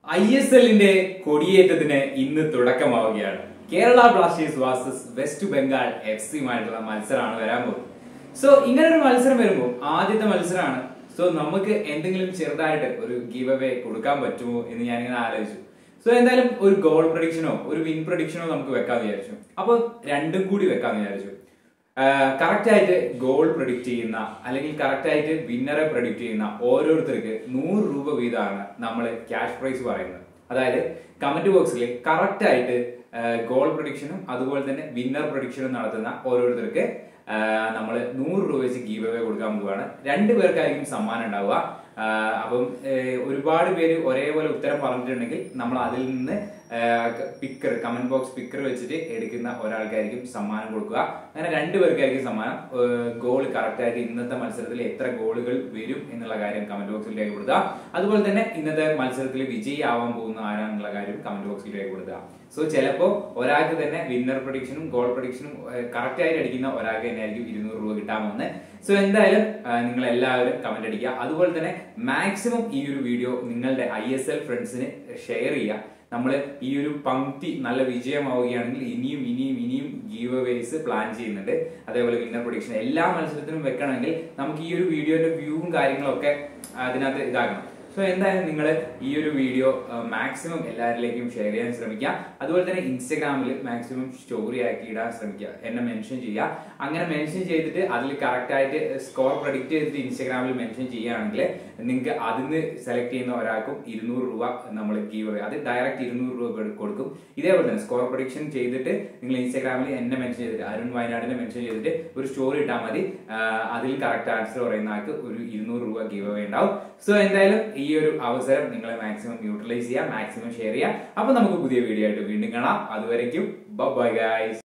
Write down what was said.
I S എല്ലിന്റെ കൊടിയേറ്റത്തിന് ഇന്ന് തുടക്കമാവുകയാണ് Kerala Blasters versus West Bengal F സിയുമായിട്ടുള്ള മത്സരമാണ് വരാൻ പോകുന്നത് സോ ഇങ്ങനെ ഒരു മത്സരം വരുമ്പോൾ ആദ്യത്തെ മത്സരമാണ് സോ നമുക്ക് എന്തെങ്കിലും ചെറുതായിട്ട് ഒരു ഗീവ് അവേ കൊടുക്കാൻ പറ്റുമോ എന്ന് ഞാനിങ്ങനെ ആലോചിച്ചു സോ എന്തായാലും ഒരു ഗോൾ പ്രഡിക്ഷനോ ഒരു വിൻ പ്രഡിക്ഷനോ നമുക്ക് വെക്കാന്ന് വിചാരിച്ചു അപ്പോൾ രണ്ടും കൂടി വെക്കാന്ന് വിചാരിച്ചു കറക്റ്റ് ആയിട്ട് ഗോൾ പ്രഡിക്റ്റ് ചെയ്യുന്ന അല്ലെങ്കിൽ കറക്റ്റ് ആയിട്ട് വിന്നറെ പ്രഡിക്റ്റ് ചെയ്യുന്ന ഓരോരുത്തർക്ക് നൂറ് രൂപ വീതമാണ് നമ്മൾ ക്യാഷ് പ്രൈസ് പറയുന്നത് അതായത് കമന്റ് ബോക്സിൽ കറക്റ്റ് ആയിട്ട് ഗോൾ പ്രഡിക്ഷനും അതുപോലെ തന്നെ വിന്നർ പ്രഡിക്ഷനും നടത്തുന്ന ഓരോരുത്തർക്ക് നമ്മൾ നൂറ് രൂപ വെച്ച് ഗീവ് അവേ കൊടുക്കാൻ പോവുകയാണ് രണ്ടു പേർക്കായിരിക്കും സമ്മാനം ഉണ്ടാവുക ആഹ് അപ്പം ഏഹ് ഒരുപാട് പേര് ഒരേപോലെ ഉത്തരം പറഞ്ഞിട്ടുണ്ടെങ്കിൽ നമ്മൾ അതിൽ നിന്ന് പിക്കർ കമന്റ് ബോക്സ് പിക്കർ വെച്ചിട്ട് എടുക്കുന്ന ഒരാൾക്കായിരിക്കും സമ്മാനം കൊടുക്കുക അങ്ങനെ രണ്ടു പേർക്കായിരിക്കും സമ്മാനം ഗോൾ കറക്റ്റ് ആയിട്ട് ഇന്നത്തെ മത്സരത്തിൽ എത്ര ഗോളുകൾ വരും എന്നുള്ള കാര്യം കമന്റ് ബോക്സിൽ രേഖപ്പെടുത്തുക അതുപോലെ തന്നെ ഇന്നത്തെ മത്സരത്തിൽ വിജയി ആവാൻ പോകുന്ന ആരാന്നുള്ള കാര്യം കമന്റ് ബോക്സിൽ രേഖപ്പെടുത്തുക സോ ചിലപ്പോ ഒരാൾക്ക് തന്നെ വിന്നർ പ്രൊഡിക്ഷനും ഗോൾ പ്രൊഡിക്ഷനും കറക്റ്റ് ആയിട്ട് അടിക്കുന്ന ഒരാൾക്ക് തന്നെ ആയിരിക്കും ഇരുന്നൂറ് രൂപ കിട്ടാമെന്ന് സോ എന്തായാലും നിങ്ങൾ എല്ലാവരും കമന്റ് അടിക്കുക അതുപോലെ തന്നെ മാക്സിമം ഈ ഒരു വീഡിയോ നിങ്ങളുടെ ഐ എസ് എൽ ഫ്രണ്ട്സിന് ഷെയർ ചെയ്യുക നമ്മൾ ഈ ഒരു പങ്ക്തി നല്ല വിജയമാവുകയാണെങ്കിൽ ഇനിയും ഇനിയും ഇനിയും ഗീവ് അവേസ് പ്ലാൻ ചെയ്യുന്നുണ്ട് അതേപോലെ വിന്നർ പ്രൊഡിക്ഷൻ എല്ലാ മത്സരത്തിനും വെക്കണമെങ്കിൽ നമുക്ക് ഈ ഒരു വീഡിയോന്റെ വ്യൂവും കാര്യങ്ങളൊക്കെ അതിനകത്ത് ഇതാകണം സോ എന്തായാലും നിങ്ങൾ ഈ ഒരു വീഡിയോ മാക്സിമം എല്ലാവരിലേക്കും ഷെയർ ചെയ്യാൻ ശ്രമിക്കുക അതുപോലെ തന്നെ ഇൻസ്റ്റഗ്രാമിൽ മാക്സിമം സ്റ്റോറി ആക്കി ഇടാൻ ശ്രമിക്കുക എന്നെ മെൻഷൻ ചെയ്യുക അങ്ങനെ മെൻഷൻ ചെയ്തിട്ട് അതിൽ കറക്റ്റ് ആയിട്ട് സ്കോർ പ്രഡിക്റ്റ് ചെയ്തിട്ട് ഇൻസ്റ്റഗ്രാമിൽ മെൻഷൻ ചെയ്യുകയാണെങ്കിൽ നിങ്ങൾക്ക് അതിന് സെലക്ട് ചെയ്യുന്ന ഒരാൾക്കും ഇരുന്നൂറ് രൂപ നമ്മൾ ഗീവ് അവേ അത് ഡയറക്റ്റ് ഇരുന്നൂറ് രൂപ കൊടു- കൊടുക്കും ഇതേപോലെ തന്നെ സ്കോർ പ്രഡിക്ഷൻ ചെയ്തിട്ട് നിങ്ങൾ ഇൻസ്റ്റഗ്രാമിൽ എന്നെ മെൻഷൻ ചെയ്തിട്ട് അരുൺ വയനാടിനെ മെൻഷൻ ചെയ്തിട്ട് ഒരു സ്റ്റോറി ഇട്ടാൽ മതി ആഹ് അതിൽ കറക്റ്റ് ആൻസർ പറയുന്ന ആൾക്ക് ഒരു ഇരുന്നൂറ് രൂപ ഗീവ് അവേ ഉണ്ടാവും സോ എന്തായാലും ഈ ഒരു അവസരം നിങ്ങൾ മാക്സിമം യൂട്ടിലൈസ് ചെയ്യുക മാക്സിമം ഷെയർ ചെയ്യുക അപ്പൊ നമുക്ക് പുതിയ വീഡിയോ ആയിട്ട് വീണ്ടും കാണാം അതുവരയ്ക്കും ബൈ ഗൈസ്